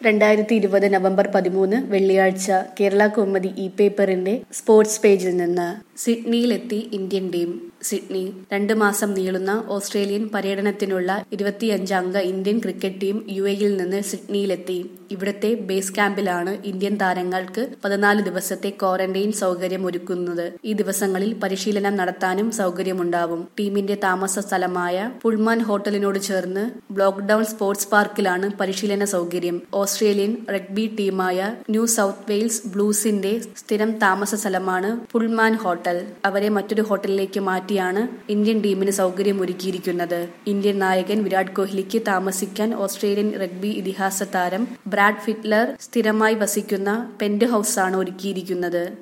രണ്ടായിരത്തി ഇരുപത് നവംബർ പതിമൂന്ന് വെള്ളിയാഴ്ച കേരള കൗമുദി ഇ പേപ്പറിന്റെ സ്പോർട്സ് പേജിൽ നിന്ന് സിഡ്നിയിലെത്തി ഇന്ത്യൻ ടീം സിഡ്നി രണ്ട് മാസം നീളുന്ന ഓസ്ട്രേലിയൻ പര്യടനത്തിനുള്ള ഇരുപത്തിയഞ്ചംഗ ഇന്ത്യൻ ക്രിക്കറ്റ് ടീം യു എയിൽ നിന്ന് സിഡ്നിയിലെത്തി ഇവിടുത്തെ ബേസ് ക്യാമ്പിലാണ് ഇന്ത്യൻ താരങ്ങൾക്ക് പതിനാല് ദിവസത്തെ ക്വാറന്റൈൻ സൗകര്യം ഒരുക്കുന്നത് ഈ ദിവസങ്ങളിൽ പരിശീലനം നടത്താനും സൗകര്യമുണ്ടാവും ടീമിന്റെ താമസ സ്ഥലമായ പുൾമാൻ ഹോട്ടലിനോട് ചേർന്ന് ബ്ലോക്ക് ഡൌൺ സ്പോർട്സ് പാർക്കിലാണ് പരിശീലന സൗകര്യം ഓസ്ട്രേലിയൻ റഗ്ബി ടീമായ ന്യൂ സൗത്ത് വെയിൽസ് ബ്ലൂസിന്റെ സ്ഥിരം താമസ സ്ഥലമാണ് പുൾമാൻ ഹോട്ടൽ അവരെ മറ്റൊരു ഹോട്ടലിലേക്ക് മാറ്റിയാണ് ഇന്ത്യൻ ടീമിന് സൗകര്യം ഒരുക്കിയിരിക്കുന്നത് ഇന്ത്യൻ നായകൻ വിരാട് കോഹ്ലിക്ക് താമസിക്കാൻ ഓസ്ട്രേലിയൻ റഗ്ബി ഇതിഹാസ താരം ബ്രാഡ് ഫിറ്റ്ലർ സ്ഥിരമായി വസിക്കുന്ന പെന്റ് ഹൌസാണ് ഒരുക്കിയിരിക്കുന്നത്